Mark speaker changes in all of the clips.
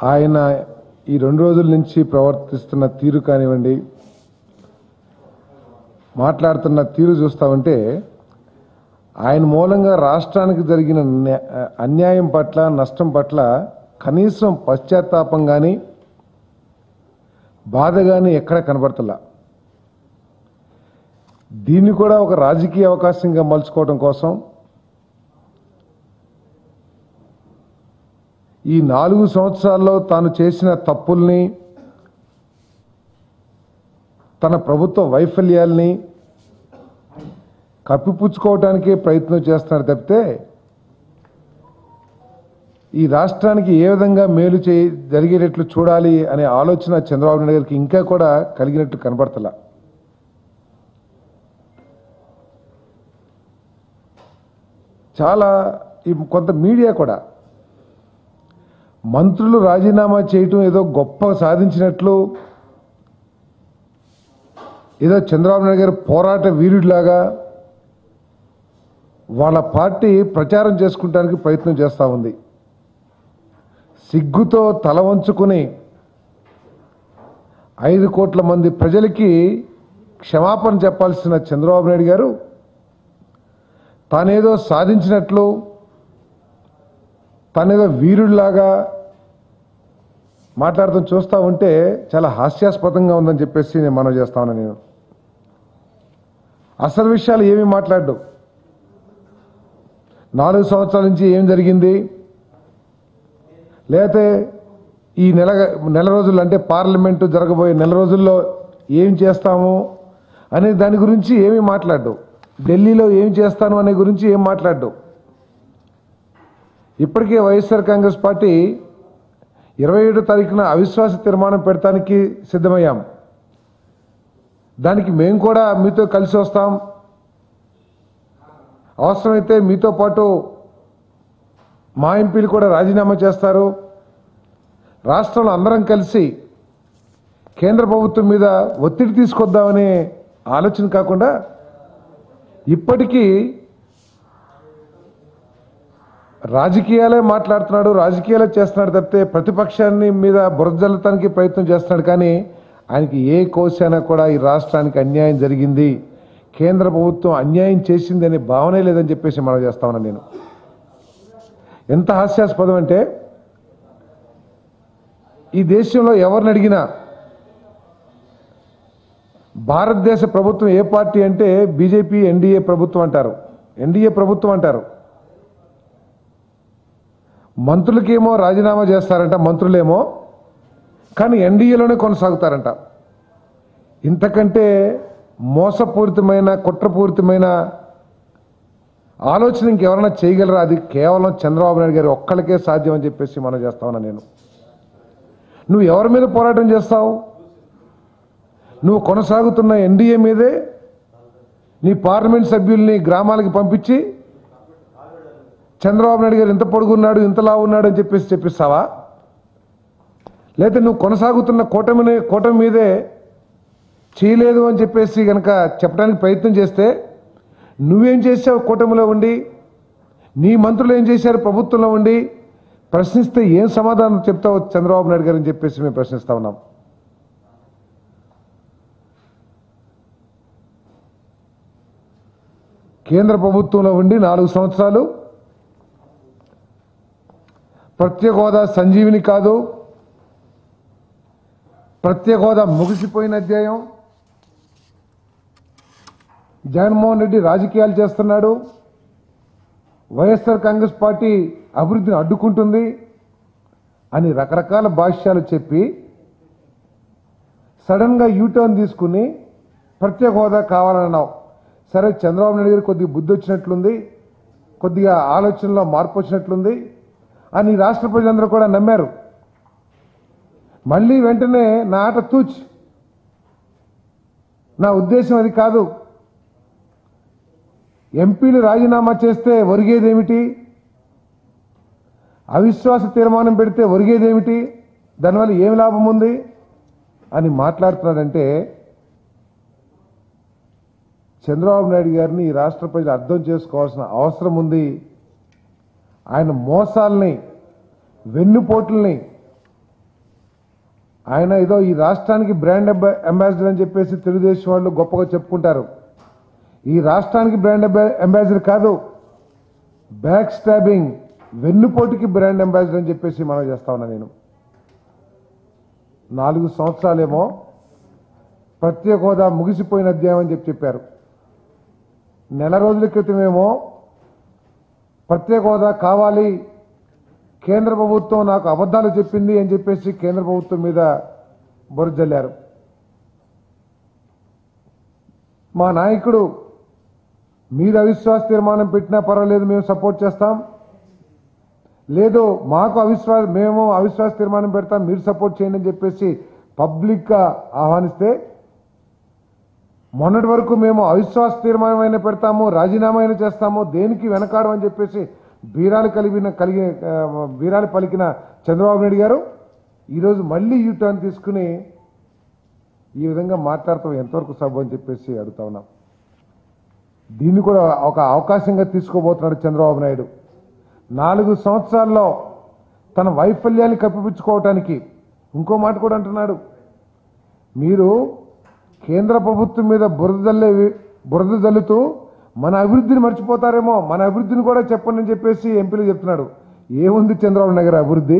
Speaker 1: ఆయన ఈ రెండు రోజుల నుంచి ప్రవర్తిస్తున్న తీరు కానివ్వండి మాట్లాడుతున్న తీరు చూస్తా ఉంటే ఆయన మూలంగా రాష్ట్రానికి జరిగిన న్యా- అన్యాయం పట్ల నష్టం పట్ల కనీసం పశ్చాత్తాపం కానీ బాధ కానీ ఎక్కడ కనబడతలా దీన్ని కూడా ఒక రాజకీయ అవకాశంగా మలుచుకోవడం కోసం ఈ నాలుగు సంవత్సరాల్లో తాను చేసిన తప్పుల్ని తన ప్రభుత్వ వైఫల్యాల్ని కప్పిపుచ్చుకోవడానికే ప్రయత్నం చేస్తున్నాడు తప్పితే ఈ రాష్ట్రానికి ఏ విధంగా మేలు చే జరిగేటట్లు చూడాలి అనే ఆలోచన చంద్రబాబు నాయుడు గారికి ఇంకా కూడా కలిగినట్టు కనబడతలా చాలా ఈ కొంత మీడియా కూడా మంత్రులు రాజీనామా చేయటం ఏదో గొప్ప సాధించినట్లు ఏదో చంద్రబాబు నాయుడు గారు పోరాట వీరుడిలాగా వాళ్ళ పార్టీ ప్రచారం చేసుకుంటానికి ప్రయత్నం చేస్తూ ఉంది సిగ్గుతో తల వంచుకుని ఐదు కోట్ల మంది ప్రజలకి క్షమాపణ చెప్పాల్సిన చంద్రబాబు నాయుడు గారు తానేదో సాధించినట్లు తనేదో వీరుడిలాగా మాట్లాడుతూ చూస్తూ ఉంటే చాలా హాస్యాస్పదంగా ఉందని చెప్పేసి నేను మనం చేస్తా ఉన్నాను నేను అసలు విషయాలు ఏమీ మాట్లాడ్డు నాలుగు సంవత్సరాల నుంచి ఏం జరిగింది లేకపోతే ఈ నెల నెల రోజులు అంటే పార్లమెంటు జరగబోయే నెల రోజుల్లో ఏం చేస్తాము అనే దాని గురించి ఏమీ మాట్లాడ్డు ఢిల్లీలో ఏం చేస్తాను అనే గురించి ఏం మాట్లాడ్డు ఇప్పటికే వైఎస్ఆర్ కాంగ్రెస్ పార్టీ ఇరవై ఏడో తారీఖున అవిశ్వాస తీర్మానం పెడతానికి సిద్ధమయ్యాం దానికి మేము కూడా మీతో కలిసి వస్తాం అవసరమైతే మీతో పాటు మా ఎంపీలు కూడా రాజీనామా చేస్తారు రాష్ట్రంలో అందరం కలిసి కేంద్ర ప్రభుత్వం మీద ఒత్తిడి తీసుకొద్దామనే ఆలోచన కాకుండా ఇప్పటికీ రాజకీయాలే మాట్లాడుతున్నాడు రాజకీయాలే చేస్తున్నాడు తప్పితే ప్రతిపక్షాన్ని మీద బురదల్లటానికి ప్రయత్నం చేస్తున్నాడు కానీ ఆయనకి ఏ కోశాన కూడా ఈ రాష్ట్రానికి అన్యాయం జరిగింది కేంద్ర ప్రభుత్వం అన్యాయం చేసింది అనే భావనే లేదని చెప్పేసి మనం చేస్తా ఉన్నాను నేను ఎంత హాస్యాస్పదం అంటే ఈ దేశంలో ఎవరిని అడిగినా భారతదేశ ప్రభుత్వం ఏ పార్టీ అంటే బీజేపీ ఎన్డీఏ ప్రభుత్వం అంటారు ఎన్డీఏ ప్రభుత్వం అంటారు మంత్రులకేమో రాజీనామా చేస్తారంట మంత్రులేమో కానీ ఎన్డీఏలోనే కొనసాగుతారంట ఇంతకంటే మోసపూరితమైన కుట్రపూరితమైన ఆలోచన ఇంకెవరైనా చేయగలరా అది కేవలం చంద్రబాబు నాయుడు గారి ఒక్కళ్ళకే సాధ్యం అని చెప్పేసి మనం చేస్తా ఉన్నా నేను నువ్వు ఎవరి మీద పోరాటం చేస్తావు నువ్వు కొనసాగుతున్న ఎన్డీఏ మీదే నీ పార్లమెంట్ సభ్యుల్ని గ్రామాలకి పంపించి చంద్రబాబు నాయుడు గారు ఇంత పొడుగున్నాడు ఇంతలా ఉన్నాడు అని చెప్పేసి చెప్పిస్తావా లేకపోతే నువ్వు కొనసాగుతున్న కూటమిని కూటమి మీదే చేయలేదు అని చెప్పేసి కనుక చెప్పడానికి ప్రయత్నం చేస్తే నువ్వేం చేసావు కూటమిలో ఉండి నీ మంత్రులు ఏం చేశారు ప్రభుత్వంలో ఉండి ప్రశ్నిస్తే ఏం సమాధానం చెప్తావు చంద్రబాబు నాయుడు గారు అని చెప్పేసి మేము ప్రశ్నిస్తా ఉన్నాం కేంద్ర ప్రభుత్వంలో ఉండి నాలుగు సంవత్సరాలు ప్రత్యేక హోదా సంజీవిని కాదు ప్రత్యేక హోదా ముగిసిపోయిన అధ్యాయం జగన్మోహన్ రెడ్డి రాజకీయాలు చేస్తున్నాడు వైఎస్ఆర్ కాంగ్రెస్ పార్టీ అభివృద్ధిని అడ్డుకుంటుంది అని రకరకాల భాష్యాలు చెప్పి సడన్గా యూటర్న్ తీసుకుని ప్రత్యేక హోదా కావాలన్నావు సరే చంద్రబాబు నాయుడు గారికి కొద్దిగా బుద్ధి వచ్చినట్లుంది కొద్దిగా ఆలోచనలో మార్పు వచ్చినట్లుంది అని రాష్ట్ర ప్రజలందరూ కూడా నమ్మారు మళ్ళీ వెంటనే నా ఆట తూచ్ నా ఉద్దేశం అది కాదు ఎంపీలు రాజీనామా చేస్తే ఒరిగేదేమిటి అవిశ్వాస తీర్మానం పెడితే ఒరిగేదేమిటి దానివల్ల ఏమి లాభం ఉంది అని మాట్లాడుతున్నాడంటే చంద్రబాబు నాయుడు గారిని ఈ రాష్ట్ర ప్రజలు అర్థం చేసుకోవాల్సిన అవసరం ఉంది ఆయన మోసాలని వెన్నుపోట్లని ఆయన ఏదో ఈ రాష్ట్రానికి బ్రాండ్ అంబా- అంబాసిడర్ అని చెప్పేసి తెలుగుదేశం వాళ్ళు గొప్పగా చెప్పుకుంటారు ఈ రాష్ట్రానికి బ్రాండ్ అంబా- అంబాసిడర్ కాదు బ్యాక్ స్టాబింగ్ వెన్నుపోటుకి బ్రాండ్ అంబాసిడర్ అని చెప్పేసి మనం చేస్తా ఉన్నా నేను నాలుగు సంవత్సరాలేమో ప్రత్యేక హోదా ముగిసిపోయిన అధ్యాయం అని చెప్పి చెప్పారు నెల రోజుల క్రితమేమో ప్రత్యేక హోదా కావాలి కేంద్ర ప్రభుత్వం నాకు అబద్ధాలు చెప్పింది అని చెప్పేసి కేంద్ర ప్రభుత్వం మీద బురజల్లారు మా నాయకుడు మీరు అవిశ్వాస తీర్మానం పెట్టినా పర్వాలేదు మేము సపోర్ట్ చేస్తాం లేదు మాకు అవిశ్వాస మేము అవిశ్వాస తీర్మానం పెడతాం మీరు సపోర్ట్ చేయండి అని చెప్పేసి పబ్లిక్గా ఆహ్వానిస్తే మొన్నటి వరకు మేము అవిశ్వాస తీర్మానం అయినా పెడతాము రాజీనామా అయినా చేస్తాము దేనికి వెనకాడం అని చెప్పేసి బీరాలు కలిగిన కలిగి ఆ, బీరాలు పలికిన చంద్రబాబు నాయుడు గారు ఈరోజు మళ్ళీ యూ టర్న్ తీసుకుని ఈ విధంగా మాట్లాడతాం ఎంతవరకు సబ్ అని చెప్పేసి అడుగుతా ఉన్నాం దీన్ని కూడా ఒక అవకాశంగా తీసుకోబోతున్నాడు చంద్రబాబు నాయుడు నాలుగు సంవత్సరాల్లో తన వైఫల్యాన్ని కప్పిపుచ్చుకోవటానికి ఇంకో మాట కూడా అంటున్నాడు మీరు కేంద్ర ప్రభుత్వం మీద బురద జల్లే బురద జల్లుతూ మన అభివృద్ధిని మర్చిపోతారేమో మన అభివృద్ధిని కూడా చెప్పండి అని చెప్పేసి ఎంపీలు చెప్తున్నాడు ఏముంది చంద్రబాబు నగర్ అభివృద్ధి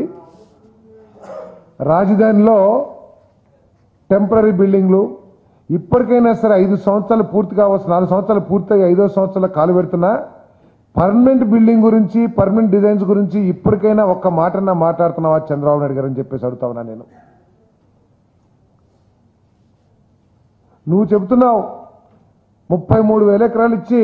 Speaker 1: రాజధానిలో టెంపరీ బిల్డింగ్లు ఇప్పటికైనా సరే ఐదు సంవత్సరాలు పూర్తి కావచ్చు నాలుగు సంవత్సరాలు పూర్తయి ఐదో సంవత్సరాలు కాలు పెడుతున్నా పర్మనెంట్ బిల్డింగ్ గురించి పర్మనెంట్ డిజైన్స్ గురించి ఇప్పటికైనా ఒక్క మాటన్నా మాట్లాడుతున్నావా చంద్రబాబు నాయుడు గారు అని చెప్పేసి అడుగుతా ఉన్నా నేను నువ్వు చెబుతున్నావు ముప్పై మూడు వేల ఎకరాలు ఇచ్చి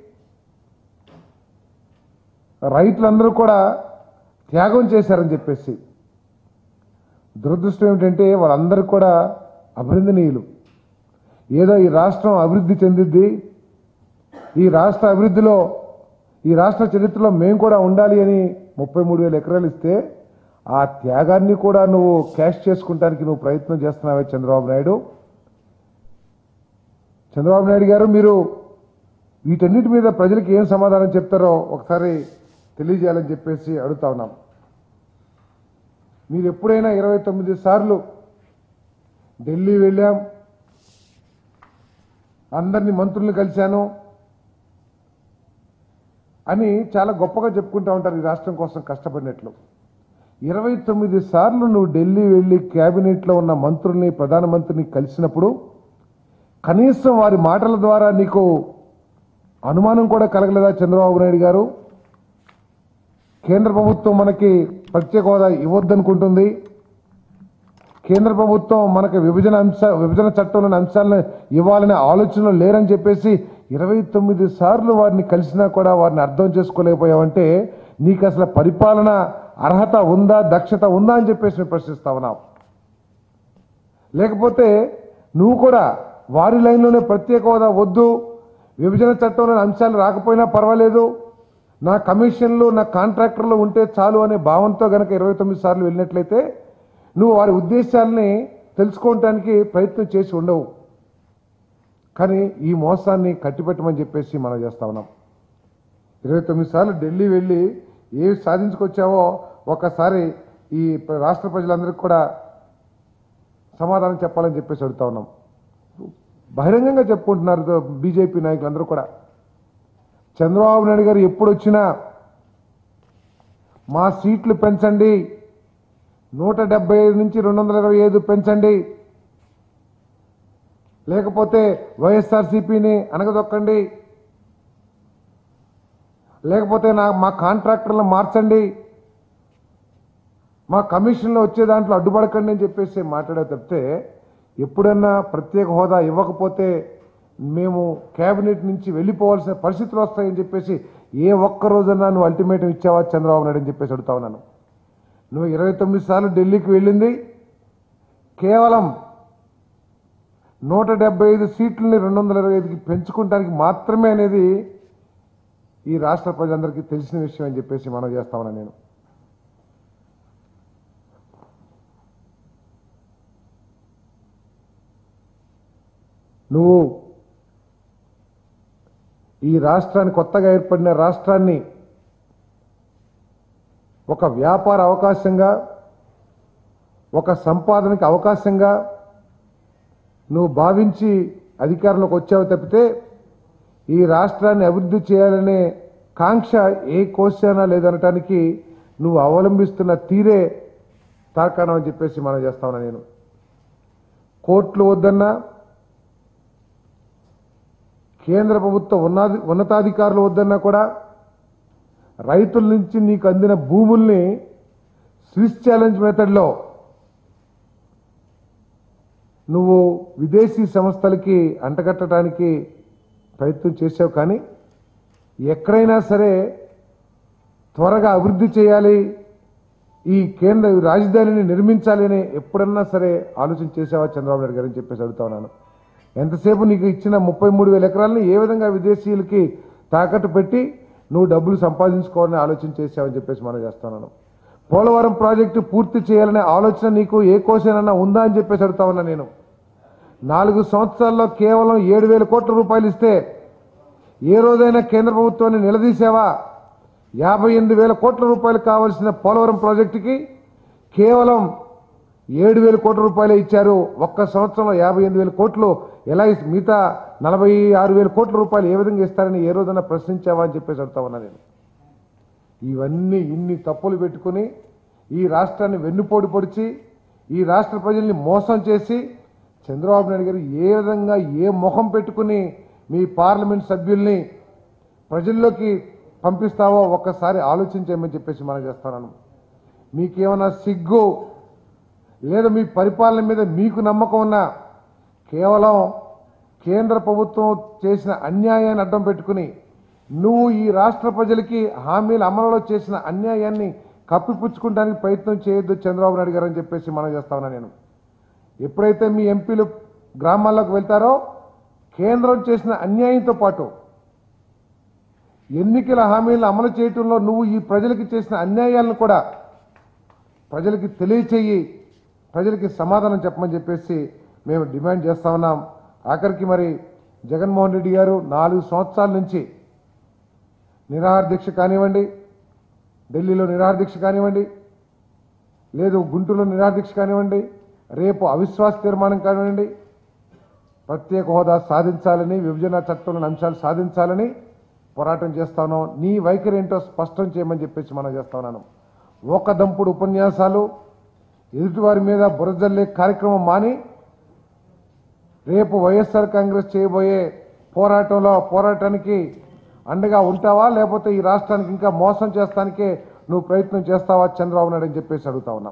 Speaker 1: రైతులందరూ కూడా త్యాగం చేశారని చెప్పేసి దురదృష్టం ఏమిటంటే వాళ్ళందరూ కూడా అభినందనీయులు ఏదో ఈ రాష్ట్రం అభివృద్ధి చెందిద్ది ఈ రాష్ట్ర అభివృద్ధిలో ఈ రాష్ట్ర చరిత్రలో మేము కూడా ఉండాలి అని ముప్పై మూడు వేల ఎకరాలు ఇస్తే ఆ త్యాగాన్ని కూడా నువ్వు క్యాష్ చేసుకుంటానికి నువ్వు ప్రయత్నం చేస్తున్నావే చంద్రబాబు నాయుడు చంద్రబాబు నాయుడు గారు మీరు వీటన్నిటి మీద ప్రజలకు ఏం సమాధానం చెప్తారో ఒకసారి తెలియజేయాలని చెప్పేసి అడుగుతా ఉన్నాం మీరు ఎప్పుడైనా ఇరవై తొమ్మిది సార్లు ఢిల్లీ వెళ్ళాం అందరినీ మంత్రుల్ని కలిశాను అని చాలా గొప్పగా చెప్పుకుంటా ఉంటారు ఈ రాష్ట్రం కోసం కష్టపడినట్లు ఇరవై తొమ్మిది సార్లు నువ్వు ఢిల్లీ వెళ్ళి క్యాబినెట్లో ఉన్న మంత్రుల్ని ప్రధానమంత్రిని కలిసినప్పుడు కనీసం వారి మాటల ద్వారా నీకు అనుమానం కూడా కలగలేదా చంద్రబాబు నాయుడు గారు కేంద్ర ప్రభుత్వం మనకి ప్రత్యేక హోదా ఇవ్వద్దనుకుంటుంది కేంద్ర ప్రభుత్వం మనకి విభజన అంశ విభజన చట్టంలోని అంశాలను ఇవ్వాలనే ఆలోచనలో లేరని చెప్పేసి ఇరవై తొమ్మిది సార్లు వారిని కలిసినా కూడా వారిని అర్థం చేసుకోలేకపోయావంటే నీకు అసలు పరిపాలన అర్హత ఉందా దక్షత ఉందా అని చెప్పేసి నేను ప్రశ్నిస్తా ఉన్నావు లేకపోతే నువ్వు కూడా వారి లైన్లోనే ప్రత్యేక హోదా వద్దు విభజన చట్టంలోని అంశాలు రాకపోయినా పర్వాలేదు నా కమిషన్లు నా కాంట్రాక్టర్లు ఉంటే చాలు అనే భావంతో గనక ఇరవై తొమ్మిది సార్లు వెళ్ళినట్లయితే నువ్వు వారి ఉద్దేశాలని తెలుసుకోవటానికి ప్రయత్నం చేసి ఉండవు కానీ ఈ మోసాన్ని కట్టిపెట్టమని చెప్పేసి మనం చేస్తా ఉన్నాం ఇరవై తొమ్మిది సార్లు ఢిల్లీ వెళ్ళి ఏవి సాధించుకొచ్చావో ఒకసారి ఈ ప్ర- రాష్ట్ర ప్రజలందరికీ కూడా సమాధానం చెప్పాలని చెప్పేసి అడుగుతా ఉన్నాం బహిరంగంగా చెప్పుకుంటున్నారు బీజేపీ నాయకులందరూ కూడా చంద్రబాబు నాయుడు గారు ఎప్పుడు వచ్చినా మా సీట్లు పెంచండి నూట డెబ్బై ఐదు నుంచి రెండు వందల ఇరవై ఐదు పెంచండి లేకపోతే వైఎస్ఆర్సీపీని అనగదొక్కండి లేకపోతే నా మా కాంట్రాక్టర్లను మార్చండి మా కమిషన్లో వచ్చే దాంట్లో అడ్డుపడకండి అని చెప్పేసి మాట్లాడే తప్పితే ఎప్పుడన్నా ప్రత్యేక హోదా ఇవ్వకపోతే మేము కేబినెట్ నుంచి వెళ్ళిపోవాల్సిన పరిస్థితులు వస్తాయని చెప్పేసి ఏ ఒక్క రోజన్నా నువ్వు అల్టిమేటం ఇచ్చావా చంద్రబాబు నాయుడు అని చెప్పేసి అడుగుతా ఉన్నాను నువ్వు ఇరవై తొమ్మిది సార్లు ఢిల్లీకి వెళ్ళింది కేవలం నూట డెబ్బై ఐదు సీట్లని రెండు వందల ఇరవై ఐదుకి పెంచుకుంటానికి మాత్రమే అనేది ఈ రాష్ట్ర ప్రజలందరికీ తెలిసిన విషయం అని చెప్పేసి మనం చేస్తా ఉన్నాను నేను నువ్వు ఈ రాష్ట్రాన్ని కొత్తగా ఏర్పడిన రాష్ట్రాన్ని ఒక వ్యాపార అవకాశంగా ఒక సంపాదనకి అవకాశంగా నువ్వు భావించి అధికారంలోకి వచ్చావు తప్పితే ఈ రాష్ట్రాన్ని అభివృద్ధి చేయాలనే కాంక్ష ఏ కోశానా లేదనటానికి నువ్వు అవలంబిస్తున్న తీరే తార్కాణం అని చెప్పేసి మనం చేస్తా ఉన్నా నేను కోర్టులు వద్దన్నా కేంద్ర ప్రభుత్వ ఉన్నది ఉన్నతాధికారులు వద్దన్నా కూడా రైతుల నుంచి నీకు అందిన భూముల్ని స్విస్ ఛాలెంజ్ మెథడ్లో నువ్వు విదేశీ సంస్థలకి అంటగట్టడానికి ప్రయత్నం చేసావు కానీ ఎక్కడైనా సరే త్వరగా అభివృద్ధి చేయాలి ఈ కేంద్ర రాజధానిని నిర్మించాలి అని ఎప్పుడన్నా సరే ఆలోచన చేసావా చంద్రబాబు నాయుడు గారు అని చెప్పేసి అడుగుతా ఉన్నాను ఎంతసేపు నీకు ఇచ్చిన ముప్పై మూడు వేల ఎకరాలని ఏ విధంగా విదేశీయులకి తాకట్టు పెట్టి నువ్వు డబ్బులు సంపాదించుకోవాలని ఆలోచన చేసావని చెప్పేసి మనం చేస్తున్నాను పోలవరం ప్రాజెక్టు పూర్తి చేయాలనే ఆలోచన నీకు ఏ కోసమైనా ఉందా అని చెప్పేసి అడుగుతా ఉన్నా నేను నాలుగు సంవత్సరాల్లో కేవలం ఏడు వేల కోట్ల రూపాయలు ఇస్తే ఏ రోజైనా కేంద్ర ప్రభుత్వాన్ని నిలదీసావా యాభై ఎనిమిది వేల కోట్ల రూపాయలు కావాల్సిన పోలవరం ప్రాజెక్టుకి కేవలం ఏడు వేల కోట్ల రూపాయలే ఇచ్చారు ఒక్క సంవత్సరంలో యాభై ఎనిమిది వేల కోట్లు ఎలా ఇస్- మిగతా నలభై ఆరు వేల కోట్ల రూపాయలు ఏ విధంగా ఇస్తారని ఏ రోజైనా ప్రశ్నించావా అని చెప్పేసి అడుగుతా ఉన్నా నేను ఇవన్నీ ఇన్ని తప్పులు పెట్టుకుని ఈ రాష్ట్రాన్ని వెన్నుపోటు పొడిచి ఈ రాష్ట్ర ప్రజల్ని మోసం చేసి చంద్రబాబు నాయుడు గారు ఏ విధంగా ఏ ముఖం పెట్టుకుని మీ పార్లమెంట్ సభ్యుల్ని ప్రజల్లోకి పంపిస్తావో ఒక్కసారి ఆలోచించమని చెప్పేసి మనం చేస్తున్నాను మీకేమైనా సిగ్గు లేదా మీ పరిపాలన మీద మీకు నమ్మకం ఉన్నా కేవలం కేంద్ర ప్రభుత్వం చేసిన అన్యాయాన్ని అడ్డం పెట్టుకుని నువ్వు ఈ రాష్ట్ర ప్రజలకి హామీల అమలులో చేసిన అన్యాయాన్ని కప్పిపుచ్చుకోవడానికి ప్రయత్నం చేయొద్దు చంద్రబాబు నాయుడు గారు అని చెప్పేసి మనం చేస్తా ఉన్నా నేను ఎప్పుడైతే మీ ఎంపీలు గ్రామాల్లోకి వెళ్తారో కేంద్రం చేసిన అన్యాయంతో పాటు ఎన్నికల హామీలను అమలు చేయటంలో నువ్వు ఈ ప్రజలకి చేసిన అన్యాయాలను కూడా ప్రజలకి తెలియచేయి ప్రజలకి సమాధానం చెప్పమని చెప్పేసి మేము డిమాండ్ చేస్తా ఉన్నాం ఆఖరికి మరి జగన్మోహన్ రెడ్డి గారు నాలుగు సంవత్సరాల నుంచి నిరాహార దీక్ష కానివ్వండి ఢిల్లీలో నిరాహార దీక్ష కానివ్వండి లేదు గుంటూరులో నిరాహార దీక్ష కానివ్వండి రేపు అవిశ్వాస తీర్మానం కానివ్వండి ప్రత్యేక హోదా సాధించాలని విభజన చట్టంలోని అంశాలు సాధించాలని పోరాటం చేస్తా ఉన్నాం నీ వైఖరి ఏంటో స్పష్టం చేయమని చెప్పేసి మనం చేస్తా ఉన్నాను ఒక దంపుడు ఉపన్యాసాలు ఎదుటివారి మీద బురజల్లే కార్యక్రమం మాని రేపు వైఎస్ఆర్ కాంగ్రెస్ చేయబోయే పోరాటంలో పోరాటానికి అండగా ఉంటావా లేకపోతే ఈ రాష్ట్రానికి ఇంకా మోసం చేస్తానికే నువ్వు ప్రయత్నం చేస్తావా చంద్రబాబు నాయుడు అని చెప్పేసి అడుగుతా ఉన్నా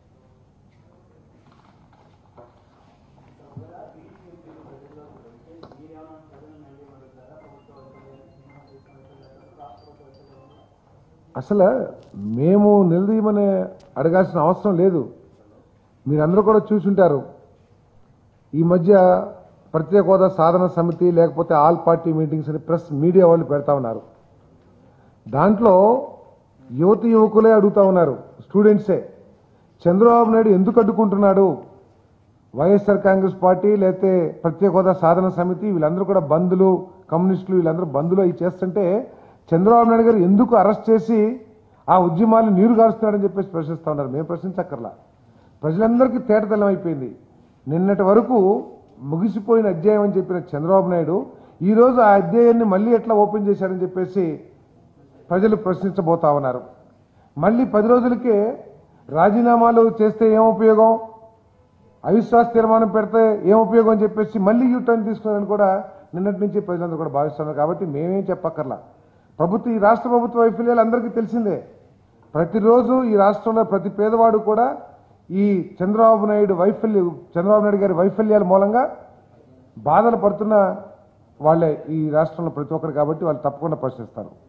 Speaker 1: అసలు మేము నిలదీయమని అడగాల్సిన అవసరం లేదు మీరందరూ కూడా చూసుంటారు ఈ మధ్య ప్రత్యేక హోదా సాధన సమితి లేకపోతే ఆల్ పార్టీ మీటింగ్స్ అని ప్రెస్ మీడియా వాళ్ళు పెడతా ఉన్నారు దాంట్లో యువతి యువకులే అడుగుతా ఉన్నారు స్టూడెంట్సే చంద్రబాబు నాయుడు ఎందుకు అడ్డుకుంటున్నాడు వైఎస్ఆర్ కాంగ్రెస్ పార్టీ లేకపోతే ప్రత్యేక హోదా సాధన సమితి వీళ్ళందరూ కూడా బంధులు కమ్యూనిస్టులు వీళ్ళందరూ బంధులు అవి చేస్తుంటే చంద్రబాబు నాయుడు గారు ఎందుకు అరెస్ట్ చేసి ఆ ఉద్యమాలు నీరు గారుస్తున్నాడని చెప్పేసి ప్రశ్నిస్తా ఉన్నారు మేము ప్రశ్నించక్కర్లా ప్రజలందరికీ తేటతెల్లం అయిపోయింది నిన్నటి వరకు ముగిసిపోయిన అధ్యాయం అని చెప్పిన చంద్రబాబు నాయుడు ఈరోజు ఆ అధ్యాయాన్ని మళ్ళీ ఎట్లా ఓపెన్ చేశాడని చెప్పేసి ప్రజలు ప్రశ్నించబోతా ఉన్నారు మళ్ళీ పది రోజులకే రాజీనామాలు చేస్తే ఏం ఉపయోగం అవిశ్వాస తీర్మానం పెడితే ఏం ఉపయోగం అని చెప్పేసి మళ్ళీ యూటర్న్ తీసుకున్నారని కూడా నిన్నటి నుంచి ప్రజలందరూ కూడా భావిస్తున్నారు కాబట్టి మేమేం చెప్పక్కర్లా ప్రభుత్వం ఈ రాష్ట్ర ప్రభుత్వ వైఫల్యాలు అందరికీ తెలిసిందే ప్రతిరోజు ఈ రాష్ట్రంలో ప్రతి పేదవాడు కూడా ఈ చంద్రబాబు నాయుడు వైఫల్యం చంద్రబాబు నాయుడు గారి వైఫల్యాల మూలంగా బాధలు పడుతున్న వాళ్ళే ఈ రాష్ట్రంలో ప్రతి ఒక్కరు కాబట్టి వాళ్ళు తప్పకుండా ప్రశ్నిస్తారు